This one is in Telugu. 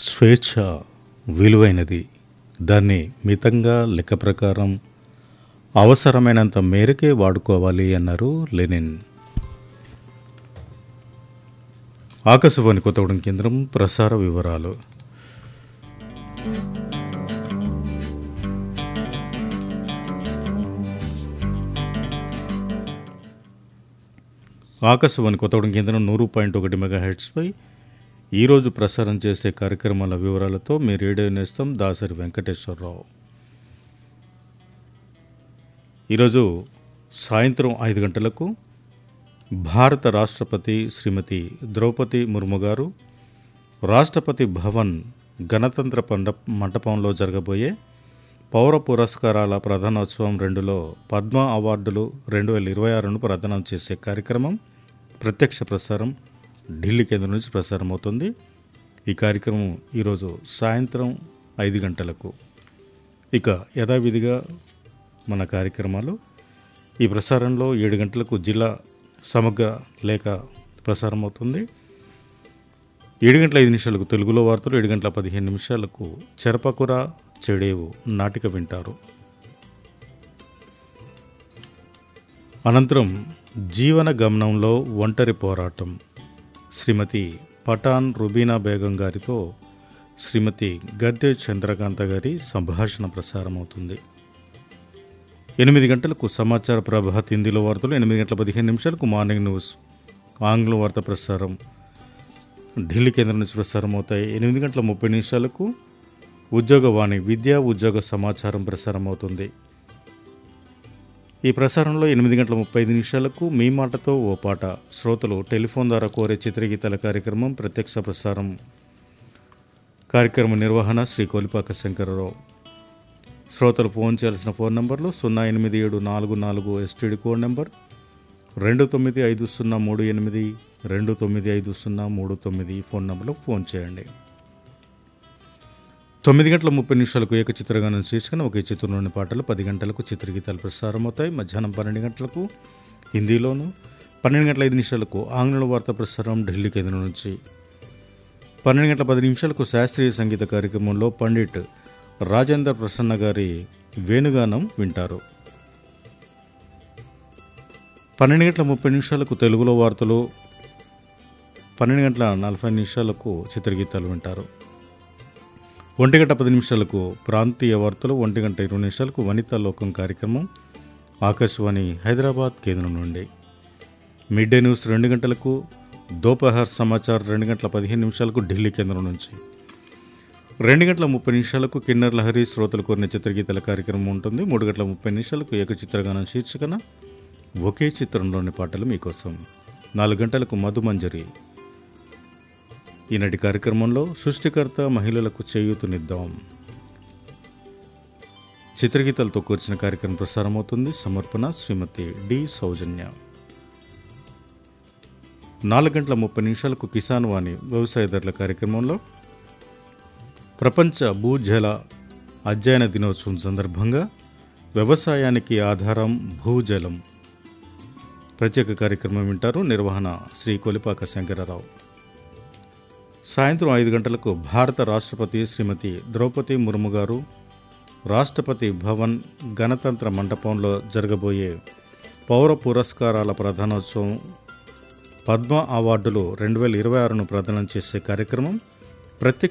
స్వేచ్ఛ విలువైనది దాన్ని మితంగా లెక్క ప్రకారం అవసరమైనంత మేరకే వాడుకోవాలి అన్నారు లెనిన్ ఆకాశవాణి కొత్తగూడెం కేంద్రం ప్రసార వివరాలు ఆకాశవాణి కొత్తగూడెం కేంద్రం నూరు పాయింట్ ఒకటి మెగా హెడ్స్పై ఈరోజు ప్రసారం చేసే కార్యక్రమాల వివరాలతో మీ రేడియో నేస్తం దాసరి వెంకటేశ్వరరావు ఈరోజు సాయంత్రం ఐదు గంటలకు భారత రాష్ట్రపతి శ్రీమతి ద్రౌపది ముర్ము గారు రాష్ట్రపతి భవన్ గణతంత్ర పండ మంటపంలో జరగబోయే పౌర పురస్కారాల ప్రధానోత్సవం రెండులో పద్మ అవార్డులు రెండు వేల ఇరవై ఆరును ప్రదానం చేసే కార్యక్రమం ప్రత్యక్ష ప్రసారం ఢిల్లీ కేంద్రం నుంచి ప్రసారం అవుతుంది ఈ కార్యక్రమం ఈరోజు సాయంత్రం ఐదు గంటలకు ఇక యథావిధిగా మన కార్యక్రమాలు ఈ ప్రసారంలో ఏడు గంటలకు జిల్లా సమగ్ర లేఖ ప్రసారం అవుతుంది ఏడు గంటల ఐదు నిమిషాలకు తెలుగులో వార్తలు ఏడు గంటల పదిహేను నిమిషాలకు చెరపకుర చెడేవు నాటిక వింటారు అనంతరం జీవన గమనంలో ఒంటరి పోరాటం శ్రీమతి పఠాన్ రుబీనా బేగం గారితో శ్రీమతి గద్దె చంద్రకాంత గారి సంభాషణ ప్రసారం అవుతుంది ఎనిమిది గంటలకు సమాచార ప్రభాత్ హిందీలో వార్తలు ఎనిమిది గంటల పదిహేను నిమిషాలకు మార్నింగ్ న్యూస్ ఆంగ్ల వార్త ప్రసారం ఢిల్లీ కేంద్రం నుంచి ప్రసారం అవుతాయి ఎనిమిది గంటల ముప్పై నిమిషాలకు ఉద్యోగవాణి విద్యా ఉద్యోగ సమాచారం ప్రసారం అవుతుంది ఈ ప్రసారంలో ఎనిమిది గంటల ముప్పై ఐదు నిమిషాలకు మీ మాటతో ఓ పాట శ్రోతలు టెలిఫోన్ ద్వారా కోరే చిత్రగీతాల కార్యక్రమం ప్రత్యక్ష ప్రసారం కార్యక్రమ నిర్వహణ శ్రీ కోలిపాక శంకరరావు శ్రోతలు ఫోన్ చేయాల్సిన ఫోన్ నంబర్లు సున్నా ఎనిమిది ఏడు నాలుగు నాలుగు ఎస్టీడీ కోడ్ నెంబర్ రెండు తొమ్మిది ఐదు సున్నా మూడు ఎనిమిది రెండు తొమ్మిది ఐదు సున్నా మూడు తొమ్మిది ఫోన్ నంబర్లో ఫోన్ చేయండి తొమ్మిది గంటల ముప్పై నిమిషాలకు ఏక చిత్రగానం శీర్షికన ఒకే చిత్రంలోని పాటలు పది గంటలకు చిత్రగీతాలు ప్రసారం అవుతాయి మధ్యాహ్నం పన్నెండు గంటలకు హిందీలోను పన్నెండు గంటల ఐదు నిమిషాలకు ఆంగ్ల వార్తా ప్రసారం ఢిల్లీ కేంద్రం నుంచి పన్నెండు గంటల పది నిమిషాలకు శాస్త్రీయ సంగీత కార్యక్రమంలో పండిట్ రాజేందర్ ప్రసన్న గారి వేణుగానం వింటారు పన్నెండు గంటల ముప్పై నిమిషాలకు తెలుగులో వార్తలు పన్నెండు గంటల నలభై నిమిషాలకు చిత్రగీతాలు వింటారు ఒంటి గంట పది నిమిషాలకు ప్రాంతీయ వార్తలు ఒంటి గంట ఇరవై నిమిషాలకు వనితా లోకం కార్యక్రమం ఆకాశవాణి హైదరాబాద్ కేంద్రం నుండి మిడ్ డే న్యూస్ రెండు గంటలకు దోపహర్ సమాచార్ రెండు గంటల పదిహేను నిమిషాలకు ఢిల్లీ కేంద్రం నుంచి రెండు గంటల ముప్పై నిమిషాలకు కిన్నర్ లహరి శ్రోతలు కోరిన చిత్రగీతాల కార్యక్రమం ఉంటుంది మూడు గంటల ముప్పై నిమిషాలకు ఏక చిత్రగానం శీర్షికన ఒకే చిత్రంలోని పాటలు మీకోసం నాలుగు గంటలకు మధుమంజరి ఈనాటి కార్యక్రమంలో సృష్టికర్త మహిళలకు చేయూతనిద్దాం చిత్రగీతాలతో కూర్చిన కార్యక్రమం ప్రసారం అవుతుంది సమర్పణ శ్రీమతి డి సౌజన్య నాలుగు గంటల ముప్పై నిమిషాలకు కిసాన్ వాణి వ్యవసాయదారుల కార్యక్రమంలో ప్రపంచ భూజల అధ్యయన దినోత్సవం సందర్భంగా వ్యవసాయానికి ఆధారం భూజలం ప్రత్యేక కార్యక్రమం వింటారు నిర్వహణ శ్రీ కొలిపాక శంకరరావు సాయంత్రం ఐదు గంటలకు భారత రాష్ట్రపతి శ్రీమతి ద్రౌపది ముర్ము గారు రాష్ట్రపతి భవన్ గణతంత్ర మండపంలో జరగబోయే పౌర పురస్కారాల ప్రధానోత్సవం పద్మ అవార్డులు రెండు వేల ఇరవై ఆరును ప్రదానం చేసే కార్యక్రమం ప్రత్యక్ష